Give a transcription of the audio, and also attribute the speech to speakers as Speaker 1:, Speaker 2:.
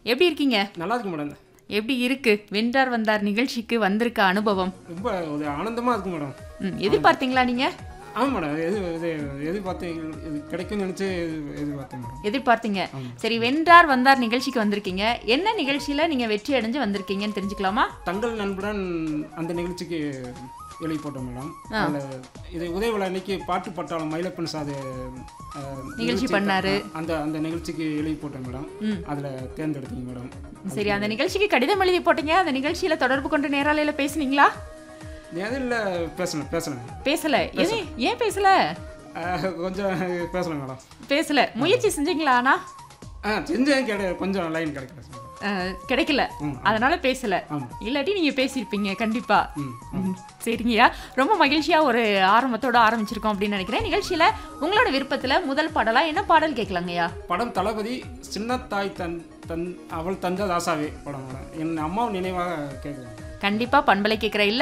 Speaker 1: எப்படி இருக்கீங்க
Speaker 2: நல்லா இருக்கு மேடம்
Speaker 1: எப்படி இருக்கு வென்றார் வந்தார் நிகழ்ச்சிக்கு வந்திருக்க அனுபவம்
Speaker 2: ரொம்ப ஒரு ஆனந்தமாக இருக்கு மேடம்
Speaker 1: ம், எதிர்பார்த்தீங்களா நீங்க
Speaker 2: ஆமாம் மேடம் எது இது எதிர்பார்த்து இது கிடைக்கும்னு நினச்சி எதிர்பார்த்தேன் மேடம்
Speaker 1: எதிர்பார்த்தீங்க சரி வென்றார் வந்தார் நிகழ்ச்சிக்கு வந்திருக்கீங்க என்ன நிகழ்ச்சியில நீங்க வெற்றி அடைஞ்சு வந்திருக்கீங்கன்னு தெரிஞ்சுக்கலாமா
Speaker 2: தங்கள் நண்புடன் அந்த நிகழ்ச்சிக்கு எழுதி போட்டோம் மேடம் அதில் இது உதயவிழா அன்னைக்கு பாட்டு பட்டாளம் மயிலப்பன் சாது அஹ்,
Speaker 1: நிகழ்ச்சி பண்ணாரு.
Speaker 2: அந்த அந்த நிகழ்ச்சிக்கு எழுதி போட்டோம் மேடம்
Speaker 1: ம்.
Speaker 2: அதில் தேர்ந்தெடுத்தீங்க மேடம்
Speaker 1: சரி அந்த நிகழ்ச்சிக்கு கடிதம் எழுதி போட்டீங்க அந்த நிகழ்ச்சியில தொடர்பு கொண்டு நேராலையில பேசுனீங்களா
Speaker 2: எதில் பேசணும் பேசணும்
Speaker 1: பேசல எது ஏன் பேசல
Speaker 2: அஹ், கொஞ்சம் பேசலாம் மேடம்
Speaker 1: பேசல முயற்சி செஞ்சீங்களா ஆனா
Speaker 2: ஆ செஞ்சேன் கிடை கொஞ்சம் லைன் கிடைக்கல மேடம்
Speaker 1: அஹ், கிடைக்கல
Speaker 2: ம்.
Speaker 1: அதனால பேசல
Speaker 2: ஆமா.
Speaker 1: இல்லாட்டி நீங்க பேசியிருப்பீங்க கண்டிப்பா
Speaker 2: ம்
Speaker 1: ம், சரிங்கய்யா ரொம்ப மகிழ்ச்சியா ஒரு ஆரம்பத்தோட ஆரம்பிச்சிருக்கோம் அப்படின்னு நினைக்கிறேன் நிகழ்ச்சியில உங்களோட விருப்பத்துல முதல் பாடலா என்ன பாடல் கேட்கலாங்கய்யா
Speaker 2: படம் தளபதி சின்னத்தாய் தன் தன் அவள் தந்த தாசாவே படம் மேடம் என் அம்மாவும் நினைவாக கேட்குறேன்
Speaker 1: கண்டிப்பா பண்பலை கேட்கிற இல்ல